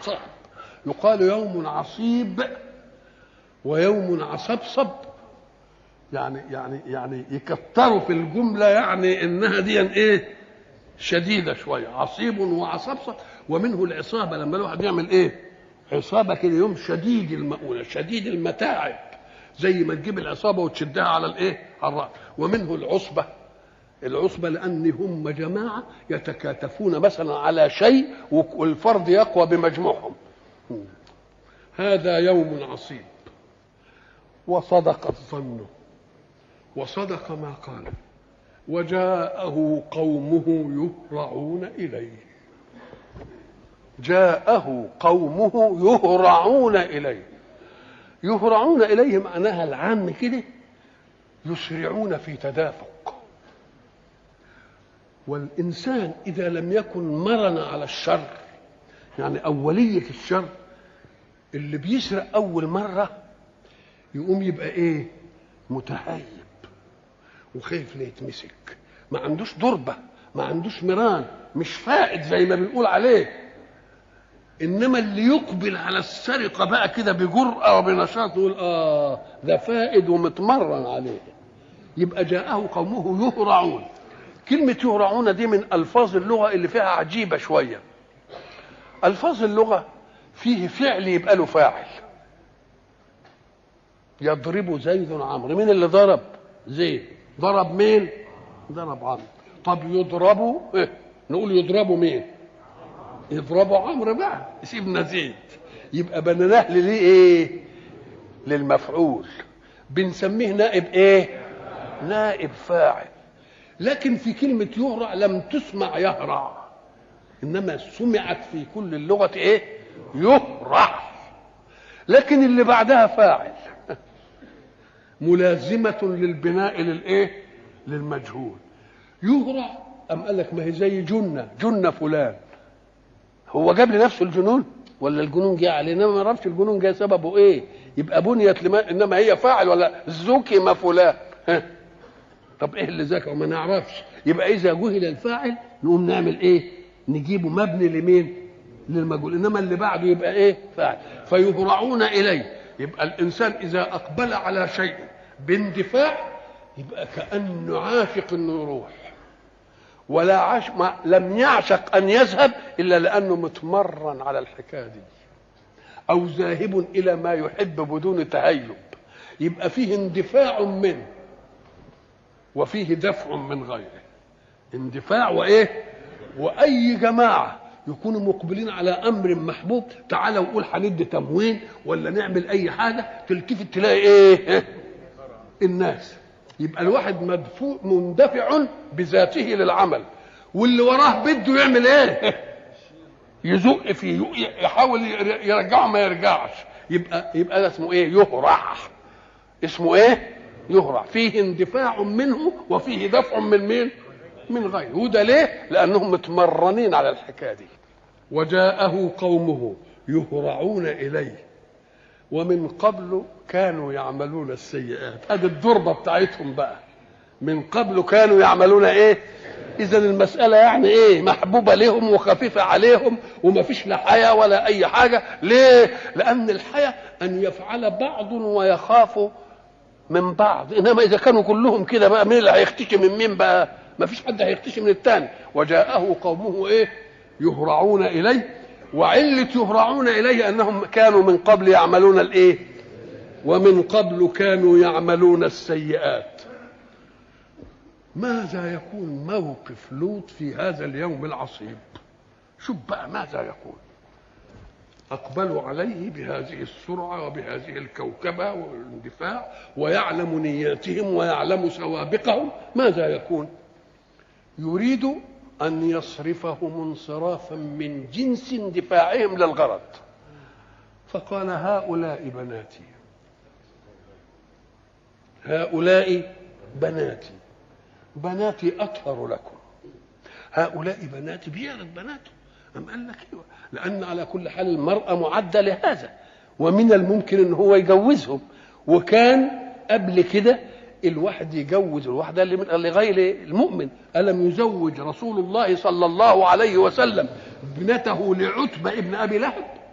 صعب يقال يوم عصيب ويوم عصبصب يعني يعني يعني يكتروا في الجمله يعني انها دي ايه شديده شويه عصيب وعصبصب ومنه العصابه لما الواحد يعمل ايه عصابه كده يوم شديد المؤونه شديد المتاعب زي ما تجيب العصابه وتشدها على الايه على الراس ومنه العصبه العصبه لان هم جماعه يتكاتفون مثلا على شيء والفرد يقوى بمجموعهم هذا يوم عصيب وصدق الظن وصدق ما قال وجاءه قومه يهرعون اليه جاءه قومه يهرعون اليه يهرعون اليه معناها العام كده يسرعون في تدافق والانسان اذا لم يكن مرن على الشر يعني اوليه الشر اللي بيسرق اول مره يقوم يبقى ايه متهيب وخايف لا يتمسك ما عندوش ضربه ما عندوش مران مش فائد زي ما بنقول عليه انما اللي يقبل على السرقه بقى كده بجرأه وبنشاط يقول اه ده فائد ومتمرن عليه يبقى جاءه قومه يهرعون كلمة يهرعون دي من ألفاظ اللغة اللي فيها عجيبة شوية ألفاظ اللغة فيه فعل يبقى له فاعل يضرب زيد عمرو مين اللي ضرب زيد ضرب مين ضرب عمرو طب يضربوا إيه؟ نقول يضربوا مين يضربوا عمرو بقى سيبنا زيد يبقى بنيناه ليه ايه للمفعول بنسميه نائب ايه نائب فاعل لكن في كلمة يهرع لم تسمع يهرع إنما سمعت في كل اللغة إيه؟ يهرع لكن اللي بعدها فاعل ملازمة للبناء للإيه؟ للمجهول يهرع أم قال لك ما هي زي جنة جنة فلان هو جاب لنفسه الجنون ولا الجنون جه عليه انما ما نعرفش الجنون جه سببه ايه يبقى بنيت لما انما هي فاعل ولا زكم فلان ها طب ايه اللي ذكر ما نعرفش يبقى اذا جهل الفاعل نقوم نعمل ايه نجيبه مبني لمين للمجهول انما اللي بعده يبقى ايه فاعل فيهرعون اليه يبقى الانسان اذا اقبل على شيء باندفاع يبقى كانه عاشق انه يروح ولا عاش ما لم يعشق ان يذهب الا لانه متمرن على الحكايه دي او ذاهب الى ما يحب بدون تهيب يبقى فيه اندفاع منه وفيه دفع من غيره اندفاع وايه واي جماعه يكونوا مقبلين على امر محبوب تعالى وقول هندي تموين ولا نعمل اي حاجه تلتفت تلاقي ايه الناس يبقى الواحد مدفوع مندفع بذاته للعمل واللي وراه بده يعمل ايه يزق فيه يحاول يرجعه ما يرجعش يبقى يبقى ده اسمه ايه يهرع اسمه ايه يهرع فيه اندفاع منه وفيه دفع من مين من غيره وده ليه لانهم متمرنين على الحكايه دي وجاءه قومه يهرعون اليه ومن قبل كانوا يعملون السيئات ادي الضربه بتاعتهم بقى من قبل كانوا يعملون ايه اذا المساله يعني ايه محبوبه لهم وخفيفه عليهم وما فيش لا حياه ولا اي حاجه ليه لان الحياه ان يفعل بعض ويخاف من بعض انما اذا كانوا كلهم كده بقى مين اللي هيختشي من مين بقى ما فيش حد هيختشي من الثاني وجاءه قومه ايه يهرعون اليه وعله يهرعون اليه انهم كانوا من قبل يعملون الايه ومن قبل كانوا يعملون السيئات ماذا يكون موقف لوط في هذا اليوم العصيب شوف بقى ماذا يكون أقبلوا عليه بهذه السرعة وبهذه الكوكبة والاندفاع ويعلم نياتهم ويعلم سوابقهم ماذا يكون يريد أن يصرفهم انصرافا من جنس اندفاعهم للغرض فقال هؤلاء بناتي هؤلاء بناتي بناتي أطهر لكم هؤلاء بناتي بيعرض بناته أم قال لك ايوه لأن على كل حال المرأة معدة لهذا ومن الممكن أن هو يجوزهم وكان قبل كده الواحد يجوز الواحدة لغير المؤمن ألم يزوج رسول الله صلى الله عليه وسلم ابنته لعتبة ابن أبي لهب